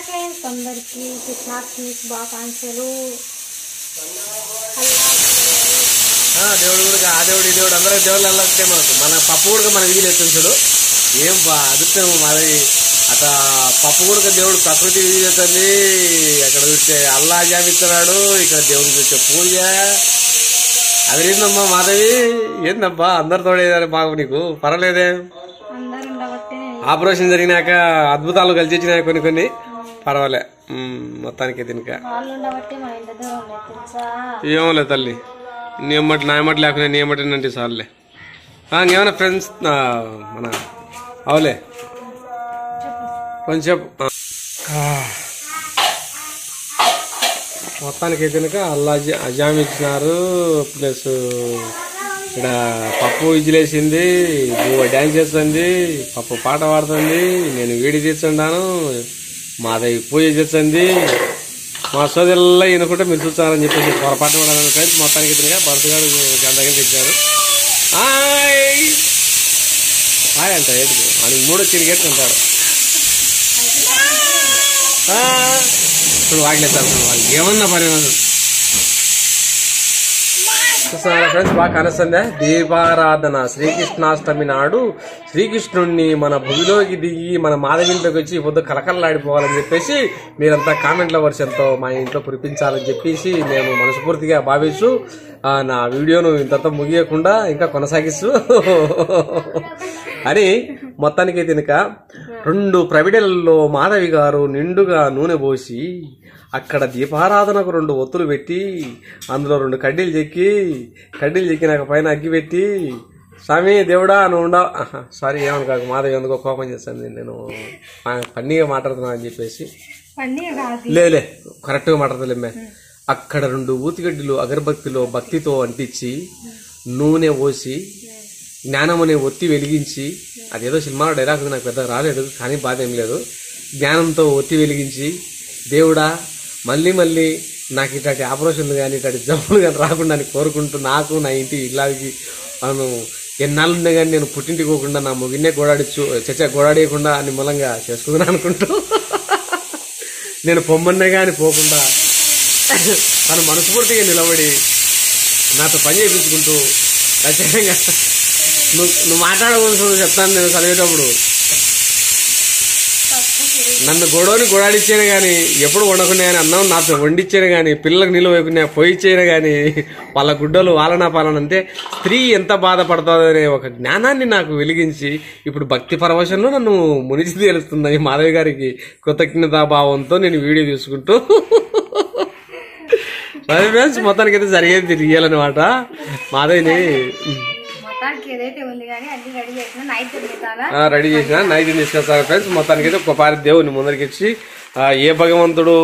Friends అందరికీ కృష్ణాష్టమి శుభాకాంక్షలు ఆ, దేవుడు కూడా ఆ దేవుడు ఈ దేవుడు అందరూ దేవుళ్ళు వెళ్ళొస్తే మనకు మన పప్పు కూడా మన వీధి ఎత్తుంది చూడు ఏం బా అదృష్టం మాది అట పప్పు కూడా దేవుడు ప్రకృతి వీధి ఎత్తుంది అక్కడ చూస్తే అల్లా జామిస్తున్నాడు ఇక్కడ దేవుడు చూస్తే పూజ అదేందమ్మా మాధవి ఏందబ్బా అందరు తోడేదారు బాగు నీకు పర్వాలేదే అందరు ఉండబట్టి ఆపరేషన్ జరిగినాక అద్భుతాలు కలిసి వచ్చినాయి కొన్ని కొన్ని పర్వాలే ఉమ్, మొత్తానికి తినక వాళ్ళు ఉండబట్టి మన ఇంటి దగ్గర ఉండే తెలుసా ఏమోలే తల్లి నీ ఎమ్మటి నా ఎమ్మటి లేకుండా నీ ఎమ్మటి అంటే చాలులే ఆ, ఇంకేమైనా ఫ్రెండ్స్ ఆ, మన అవులే కొంచెం ఆ. మొత్తానికి కనుక అల్లా జా- అజామ్ ఇచ్చినారు ప్లస్ ఇక్కడ పప్పు ఇజ్జిలేసింది బువ్వ డ్యాన్స్ చేస్తుంది పప్పు పాట పాడుతుంది నేను వీడి తీర్చుండాను మాదవి పూజ చేస్తుంది మా సోదరుల్లో ఈయనకుంటే మీరు చూస్తారని చెప్పేసి పొరపాటు కూడా ఫ్రెండ్స్ మొత్తానికి తినగా భరతగాడు గంట దగ్గర తెచ్చారు హాయ్ హాయ్ అంట ఏంటి వాడికి మూడో చిరిగేట్టు అంటాడు ఆ, ఇప్పుడు వాగలేదు సార్ వాళ్ళు ఏమన్నా పని ఉండదు. చూస్తున్నారా ఫ్రెండ్స్ బాగా కనస్తుందా దీపారాధన శ్రీకృష్ణాష్టమి నాడు శ్రీకృష్ణుణ్ణి మన భూమిలోకి దిగి మన మాధవింట్లోకి వచ్చి ఈ పొద్దు కలకల్లాడిపోవాలని చెప్పేసి మీరంతా కామెంట్ల వర్షంతో మా ఇంట్లో కురిపించాలని చెప్పేసి నేను మనస్ఫూర్తిగా భావిస్తూ ఆ, నా వీడియోను ఇంతతో ముగియకుండా ఇంకా కొనసాగిస్తూ అని మొత్తానికి తినక రెండు ప్రవిడలలో మాధవి గారు నిండుగా నూనె పోసి అక్కడ దీపారాధనకు రెండు ఒత్తులు పెట్టి అందులో రెండు కడ్డీలు చెక్కి కడ్డీలు చెక్కినాక పైన అగ్గి పెట్టి స్వామి దేవుడా నువ్వు ఉండవు సారీ ఏమను కాదు మాధవి ఎందుకో కోపం చేస్తాను నేను పన్నీగా మాట్లాడుతున్నా అని చెప్పేసి పండుగ కాదు లేలే కరెక్ట్గా మాట్లాడతలేమ్మే అక్కడ రెండు ఊతిగడ్డలు అగరబత్తిలో భక్తితో అంటించి నూనె పోసి జ్ఞానం అనే ఒత్తి వెలిగించి అదేదో సినిమాలో డైలాగ్ ఉంది, నాకు పెద్ద రాలేదు కానీ బాధ ఏం లేదు జ్ఞానంతో ఒత్తి వెలిగించి దేవుడా మళ్ళీ మళ్ళీ నాకు ఇట్లాంటి ఆపరేషన్లు కానీ ఇట్లాంటి జబ్బులు కానీ రాకుండా అని కోరుకుంటూ నాకు నా ఇంటి ఇల్లాకి మనం ఎన్నాళ్ళు ఉన్నా కానీ నేను పుట్టింటికి పోకుండా నా ముగిన్నే గోడాడిచ్చు చచ్చ గోడాడేయకుండా అని మూలంగా చేసుకుందాను అనుకుంటూ నేను పొమ్మన్నే కానీ పోకుండా తను మనస్ఫూర్తిగా నిలబడి నాతో పని చేయించుకుంటూ ఖచ్చితంగా నువ్వు నువ్వు మాట్లాడకూడదు చెప్తాను నేను చదివేటప్పుడు నన్ను గొడవని గొడాడిచ్చాను కానీ ఎప్పుడు వండకున్నా కానీ అన్నం నాతో వండిచ్చాను కానీ పిల్లలకు నిలువ వేయకున్నా పోయిచ్చాను కానీ వాళ్ళ గుడ్డలు వాళ్ళనా పాలన అంటే స్త్రీ ఎంత బాధపడుతుందో అనే ఒక జ్ఞానాన్ని నాకు వెలిగించి ఇప్పుడు భక్తి పరవశంలో నన్ను మునిచి తేలుస్తుంది ఈ మాధవి గారికి కృతజ్ఞతా భావంతో నేను వీడియో తీసుకుంటూ అది ఫ్రెండ్స్ మొత్తానికి అయితే జరిగేది తిరిగేయాలన్నమాట మాధవిని మొత్తానికి ఏదైతే ఉంది కానీ అన్ని రెడీ చేసిన నైట్ పెట్టాలా ఆ, రెడీ చేసిన నైట్ తీసుకొస్తారు ఫ్రెండ్స్ మొత్తానికి అయితే ఒక పారి దేవుని ముందరికి ఇచ్చి ఆ, ఏ భగవంతుడు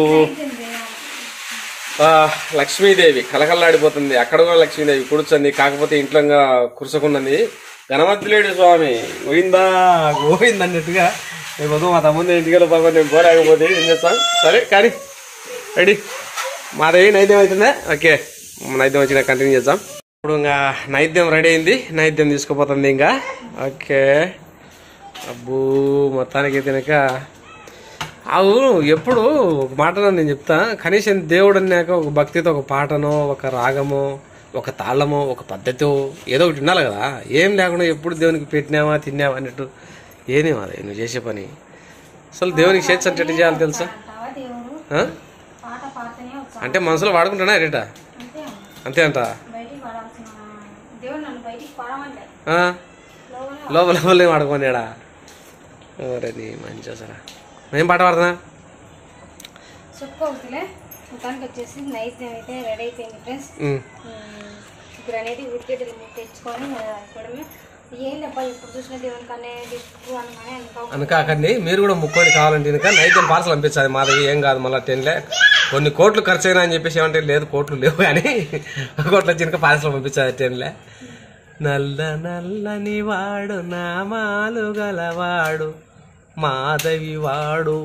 ఆ, లక్ష్మీదేవి కలకల్లాడిపోతుంది అక్కడ కూడా లక్ష్మీదేవి కూర్చుంది కాకపోతే ఇంట్లో ఇంకా కురుసకున్నది గణపతిలేడు స్వామి గోవిందా గోవింద అన్నట్టుగా రేపు ఉదయం మా తమ్ముంది ఇంటికి వెళ్ళి పాపం నేను పోలేకపోతే ఏం చేస్తాం సరే కానీ రెడీ మాదేవి నైద్యం అవుతుందా ఓకే నైద్యం వచ్చినా కంటిన్యూ చేద్దాం ఇప్పుడు ఇంకా నైద్యం రెడీ అయింది నైద్యం తీసుకుపోతుంది ఇంకా ఓకే అబ్బూ మొత్తానికి తినక అవును ఎప్పుడు ఒక మాట నేను చెప్తా కనీసం దేవుడు అన్నాక ఒక భక్తితో ఒక పాటనో ఒక రాగమో ఒక తాళమో ఒక పద్ధతో ఏదో ఒకటి ఉండాలి కదా ఏం లేకుండా ఎప్పుడు దేవునికి పెట్టినావా తిన్నావా అన్నట్టు ఏనే అది నువ్వు చేసే పని అసలు దేవునికి చేర్చి అంటే ఎట్లా చేయాలి తెలుసా అంటావా దేవుడు ఆ? పాట పాడుతూనే వచ్చా అంటే మనసులో వాడుకుంటానా రేటా అంతే అంతే అంట బయటికి పాడాల్సిన దేవుడు నన్ను బయటికి పాడమంటే ఆ? లోపల లోపల లోపలే వాడుకున్నాడా ఒరే నీ మంచి అసలు ఏం పాట పాడుతున్నా చెప్పుకోవచ్చులే మొత్తానికి వచ్చేసి నైట్ అయితే రెడీ అయిపోయింది ఫ్రెండ్స్ ఉమ్. ఇప్పుడు అనేది ఉడికేటలు తెచ్చుకొని అనుకోవడమే ఏం తప్ప ఇప్పుడు చూసిన దేవుని కన్నా దిక్కు అనగానే అనుకో అనుకాకండి మీరు కూడా ముక్కోడి కావాలంటే కనుక నైట్ పార్సల్ పంపించాలి మాది ఏం కాదు మళ్ళీ టెన్లే కొన్ని కోట్లు ఖర్చు అయినా అని చెప్పేసి ఏమంటే లేదు కోట్లు లేవు కానీ కోట్ల చినక పార్సల్ పంపించాలి టెన్లే నల్ల నల్లని వాడు నామాలు గలవాడు మాధవి వాడు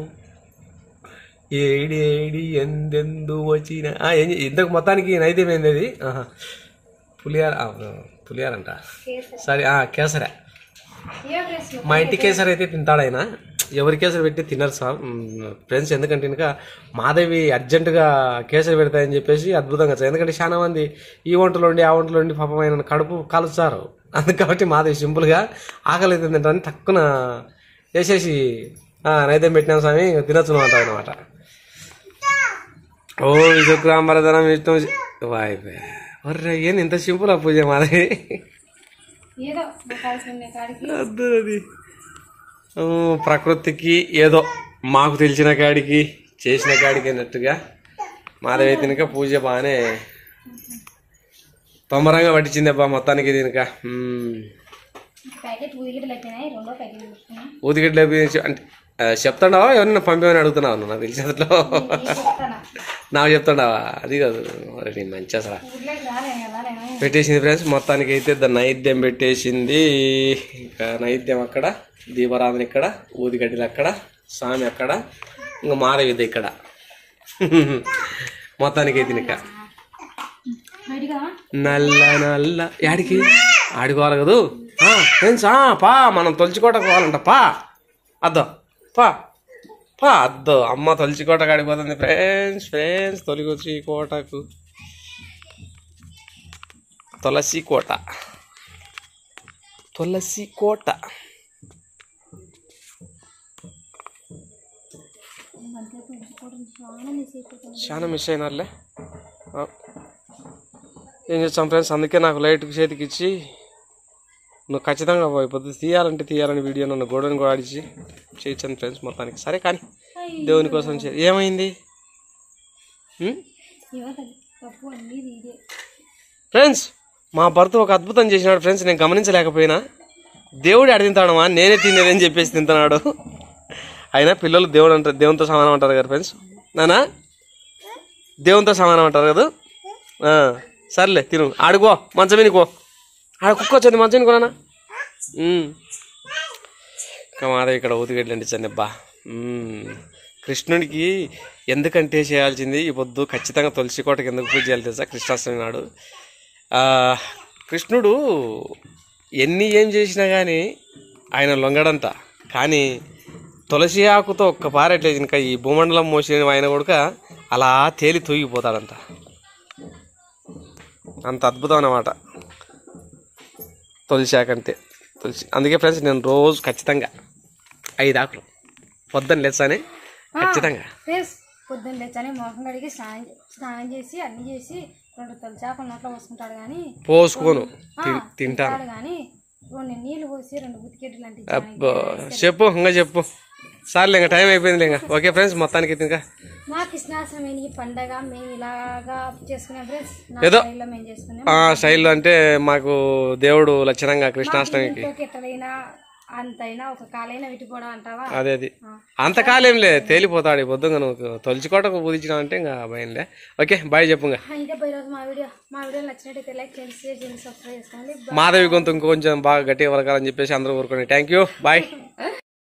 ఏడేడి ఎందెందు వచ్చిన ఆ, ఏం చే- ఇంతకు మొత్తానికి నైద్యం ఏంది అది ఆహా. పులిహార ఆ, పులిహారంట కేసరి సరే ఆ, కేసరే ఏ డ్రెస్ మా ఇంటి కేసరి అయితే తింటాడు ఆయన ఎవరి కేసులు పెట్టి తినరు సార్ ఫ్రెండ్స్ ఎందుకంటే ఇంకా మాధవి అర్జెంటుగా కేసులు పెడతాయని చెప్పేసి అద్భుతంగా చేస్తారు. ఎందుకంటే చాలా మంది ఈ వంటలు వండి ఆ వంటలు వండి పాపం ఆయన కడుపు కాలుస్తారు అందుకు కాబట్టి మాధవి సింపుల్గా ఆకలి తింటారని తక్కువ వేసేసి "ఆ, నైవేద్యం పెట్టినాం స్వామి తినొచ్చు అంటారు అనమాట ఓ విశుక్రాంబరధనం విష్ణు వాయ్ ఒర్రే ఏంది ఇంత సింపుల్ ఆ పూజ మాధవి ఏదో నాకు కావాల్సిన కాడికి అద్దు అది ఆ, ప్రకృతికి ఏదో మాకు తెలిసిన కాడికి చేసిన కాడికి అన్నట్టుగా మాధవి తినక పూజ బాగానే తొందరగా పట్టించింది అబ్బా మొత్తానికి దీనిక ప్యాకెట్ ఉదిగిట్లు అయిపోయినాయి రెండో ప్యాకెట్ తీసుకున్నాం ఊదిగడ్డ అంటే ఆ, చెప్తాడావా ఎవరైనా పంపేమని అడుగుతున్నావు నువ్వు నాకు తెలిసినట్లో చెప్తానా నాకు చెప్తాడావా అది కాదు మరి నీ మంచి అసలు ఊర్లోకి రాలేను కదా నేను పెట్టేసింది ఫ్రెండ్స్ మొత్తానికి అయితే దాని నైవేద్యం పెట్టేసింది ఇంకా నైవేద్యం అక్కడ దీపారాధన ఇక్కడ ఊదిగడ్డలు అక్కడ స్వామి అక్కడ ఇంకా మాధవిద్య ఇక్కడ మొత్తానికి అయితే ఇంకా బయటిగా నల్ల నల్ల యాడికి ఆడుకోవాలి కదూ ఆ, ఫ్రెండ్స్ ఆ, పా మనం తొలిచికోట పోవాలంట పా అద్దో పా పా అద్దో అమ్మ తొలిచికోట కాడిపోతుంది ఫ్రెండ్స్ ఫ్రెండ్స్ తొలిగొచ్చి కోటకు తులసి కోట తులసి కోట చాలా మిస్ అయిపోతుంది చాలా మిస్ అయినారులే ఆ. ఏం చేస్తాం ఫ్రెండ్స్ అందుకే నాకు లైట్ చేతికి ఇచ్చి నువ్వు ఖచ్చితంగా పోయి పొద్దు తీయాలంటే తీయాలని వీడియో నన్ను గోడని కూడా ఆడిచి చేయించాను ఫ్రెండ్స్ మొత్తానికి సరే కానీ దేవుని కోసం చే ఏమైంది ఉం? ఏమంటది తప్పు అన్నీ ఇదే ఫ్రెండ్స్ మా భర్త ఒక అద్భుతం చేసినాడు ఫ్రెండ్స్ నేను గమనించలేకపోయినా దేవుడు అడి తింటాడమా నేనే తినేదని చెప్పేసి తింటున్నాడు అయినా పిల్లలు దేవుడు అంటారు దేవునితో సమానం అంటారు కదా ఫ్రెండ్స్ నానా దేవునితో సమానం అంటారు కదా ఆ, సర్లే తిను ఆడుకో మంచం వినుకో ఆడ కుక్క వచ్చింది మంచం వినుకో నాన్న ఉమ్. ఇంకా మాధవ్ ఇక్కడ ఊతిగడ్డలు అంటించండి అబ్బా ఉమ్. కృష్ణుడికి ఎందుకంటే చేయాల్సింది ఈ పొద్దు ఖచ్చితంగా తులసి కోటకి ఎందుకు పూజ చేయాలి తెలుసా కృష్ణాష్టమి నాడు ఆ, కృష్ణుడు ఎన్ని ఏం చేసినా కానీ ఆయన లొంగడంట కానీ తులసి ఆకుతో ఒక్క పారట్లేదు ఇంకా ఈ భూమండలం మోసిన ఆయన కూడా అలా తేలి తూగిపోతాడంట అంత అద్భుతం అన్నమాట తులసి ఆకు అంటే తులసి అందుకే ఫ్రెండ్స్ నేను రోజు ఖచ్చితంగా ఐదు ఆకులు పొద్దున్న లేచానే ఖచ్చితంగా ఫ్రెండ్స్ పొద్దున్న లేచని మొహం కడిగి స్నానం స్నానం చేసి అన్ని చేసి రెండు తొలిచాకులు నోట్లో పోసుకుంటాడు కానీ పోసుకోను తి- తింటాను తింటాడు కానీ రెండు నీళ్లు పోసి రెండు బుతికెట్లు లాంటి అబ్బో చెప్పు ఇంకా చెప్పు సార్లే ఇంకా టైం అయిపోయింది ఇంకా ఓకే ఫ్రెండ్స్ మొత్తానికి అయితే ఇంకా మా కృష్ణాష్టమి ఈ పండగ మేము ఇలాగా చేసుకున్నాం ఫ్రెండ్స్ నా ఏదో. స్టైల్లో మేము చేసుకున్నాం ఆ స్టైల్లో అంటే మాకు దేవుడు లక్షణంగా కృష్ణాష్టమికి ఇంట్లోకి ఎట్లయినా అంతైనా ఒక కాలైనా విడిపోవడం అంటావా అదే అది అంతకాలం లే తేలిపోతాడు ఈ పొద్దుగా నువ్వు తొలిచికోటకు పూజించినావు అంటే ఇంకా భయంలే ఓకే బాయ్ చెప్పు ఇంకా ఇదే పోయి రోజు మా వీడియో మా వీడియో నచ్చినట్టయితే లైక్ చేయండి షేర్ చేయండి సబ్స్క్రైబ్ చేసుకోండి మాధవి గొంతు ఇంకొంచెం బాగా గట్టిగా వలకాలని చెప్పేసి అందరూ ఊరుకోండి థ్యాంక్ యూ బాయ్